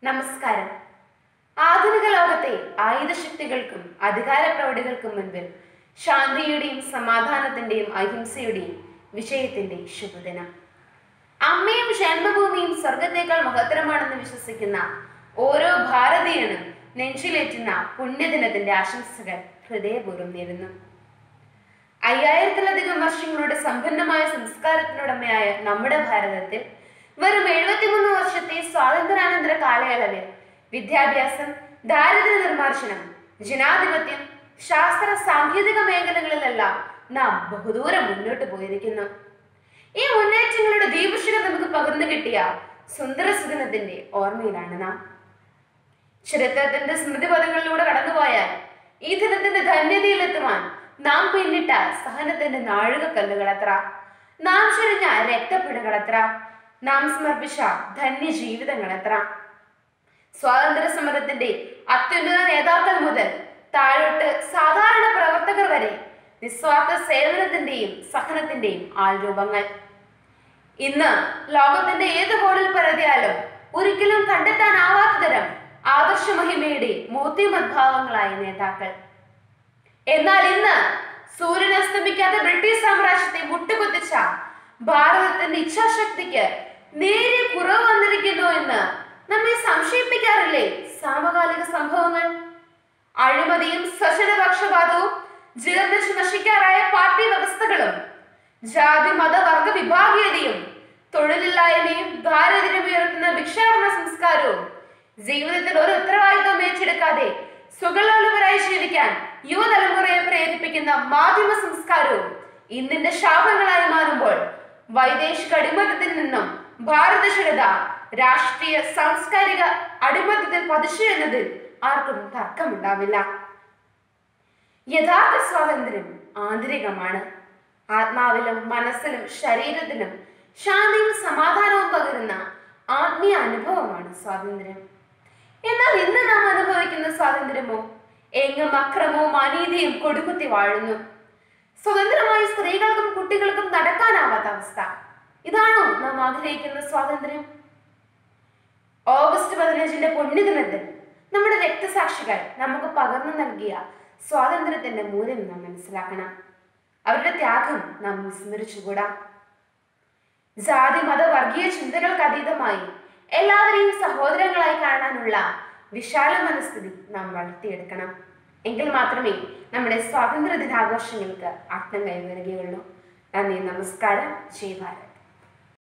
നമസ്കാരം ആധുനിക ലോകത്തെ ആയുധശക്തികൾക്കും അധികാര പ്രൗഢികൾക്കും മുൻപിൽ ശാന്തിയുടെയും സമാധാനത്തിന്റെയും അഹിംസയുടെയും വിജയത്തിന്റെ ശുഭദിനം അമ്മയും ജന്മഭൂമിയും സ്വർഗത്തേക്കാൾ മഹത്തരമാണെന്ന് വിശ്വസിക്കുന്ന ഓരോ ഭാരതീയനും നെഞ്ചിലേറ്റുന്ന പുണ്യദിനത്തിന്റെ ആശംസകൾ ഹൃദയപൂർവ്വം നേരുന്നു അയ്യായിരത്തിലധികം വർഷങ്ങളുടെ സമ്പന്നമായ സംസ്കാരത്തിനുടമയായ നമ്മുടെ ഭാരതത്തിൽ വെറും എഴുപത്തിമൂന്ന് വർഷത്തെ സ്വാതന്ത്ര്യാനന്തര കാലയളവിൽ വിദ്യാഭ്യാസം ദാരിദ്ര്യ നിർമ്മാർജ്ജനം ജനാധിപത്യം ശാസ്ത്ര സാങ്കേതിക മേഖലകളിലെല്ലാം നാം ബഹുദൂരം മുന്നോട്ട് പോയിരിക്കുന്നു ഈ മുന്നേറ്റങ്ങളുടെ ദീപശിഖ നമുക്ക് പകർന്നു കിട്ടിയ സുന്ദര സുദിനത്തിന്റെ ഓർമ്മയിലാണ് നാം ചരിത്രത്തിന്റെ സ്മൃതിപഥങ്ങളിലൂടെ കടന്നുപോയാൽ ഈ ദിനത്തിന്റെ ധന്യതയിലെത്തുവാൻ നാം പിന്നിട്ട സഹനത്തിന്റെ നാഴികക്കല്ലുകൾ എത്ര നാം ചൊരിഞ്ഞ രക്തപ്പിടകൾ എത്ര നാം സമർപ്പിച്ച ധന്യ ജീവിതങ്ങൾ എത്ര സ്വാതന്ത്ര്യ സമരത്തിന്റെ അത്യുന്നത നേതാക്കൾ മുതൽ താഴോട്ട് സാധാരണ പ്രവർത്തകർ വരെ നിസ്വാർത്ഥ സേവനത്തിന്റെയും സഹനത്തിന്റെയും ആൾരൂപങ്ങൾ ഇന്ന് ലോകത്തിന്റെ ഏത് കോണിൽ പരതിയാലും ഒരിക്കലും കണ്ടെത്താനാവാത്ത തരം ആദർശ മഹിമയുടെ മൂർത്തിമദ്ഭാവങ്ങളായ നേതാക്കൾ എന്നാൽ ഇന്ന് സൂര്യൻ അസ്തമിക്കാത്ത ബ്രിട്ടീഷ് സാമ്രാജ്യത്തെ മുട്ടുകുത്തിച്ച ഭാരതത്തിന്റെ ഇച്ഛാശക്തിക്ക് നേരിയ കുറവ് വന്നിരിക്കുന്നു എന്ന് നമ്മെ സംശയിപ്പിക്കാറില്ലേ സമകാലിക സംഭവങ്ങൾ അഴിമതിയും സ്വജനപക്ഷപാതവും ജീർണിച്ച് നശിക്കാറായ പാർട്ടി വ്യവസ്ഥകളും ജാതി മത വർഗ വിഭാഗീയതയും തൊഴിലില്ലായ്മയും ദാരിദ്ര്യം ഉയർത്തുന്ന ഭിക്ഷാടന സംസ്കാരവും ജീവിതത്തിൽ ഒരു ഉത്തരവാദിത്വം ഏറ്റെടുക്കാതെ സുഖലോലുപരായി ജീവിക്കാൻ യുവതലമുറയെ പ്രേരിപ്പിക്കുന്ന മാധ്യമ സംസ്കാരവും ഇന്നിന്റെ ശാപങ്ങളായി മാറുമ്പോൾ വൈദേശിക അടിമത്തത്തിൽ നിന്നും ഭാരത ജനത രാഷ്ട്രീയ സാംസ്കാരിക അടിമത്തത്തിൽ പതിച്ചു എന്നതിൽ ആർക്കും തർക്കമുണ്ടാവില്ല യഥാർത്ഥ സ്വാതന്ത്ര്യം ആന്തരികമാണ് ആത്മാവിലും മനസ്സിലും ശരീരത്തിലും ശാന്തിയും സമാധാനവും പകരുന്ന ആത്മീയ അനുഭവമാണ് സ്വാതന്ത്ര്യം എന്നാൽ ഇന്ന് നാം അനുഭവിക്കുന്ന സ്വാതന്ത്ര്യമോ എങ്ങും അക്രമവും അനീതിയും കൊടുകുത്തി വാഴുന്നു സ്വതന്ത്രമായി സ്ത്രീകൾക്കും കുട്ടികൾക്കും നടക്കാനാവാത്ത അവസ്ഥ ഇതാണോ നാം ആഗ്രഹിക്കുന്ന സ്വാതന്ത്ര്യം ഓഗസ്റ്റ് പതിനഞ്ചിന്റെ പുണ്യദിനത്തിൽ നമ്മുടെ രക്തസാക്ഷികൾ നമുക്ക് പകർന്നു നൽകിയ സ്വാതന്ത്ര്യത്തിന്റെ മൂല്യം നാം മനസ്സിലാക്കണം അവരുടെ ത്യാഗം നാം വിസ്മരിച്ചുകൂടാ ജാതി മത വർഗീയ ചിന്തകൾക്ക് അതീതമായി എല്ലാവരെയും സഹോദരങ്ങളായി കാണാനുള്ള വിശാല മനസ്ഥിതി നാം വളർത്തിയെടുക്കണം എങ്കിൽ മാത്രമേ നമ്മുടെ സ്വാതന്ത്ര്യ ദിനാഘോഷങ്ങൾക്ക് അർത്ഥം കൈവരുകയുള്ളൂ നന്ദി നമസ്കാരം ജയ് ഭാരത്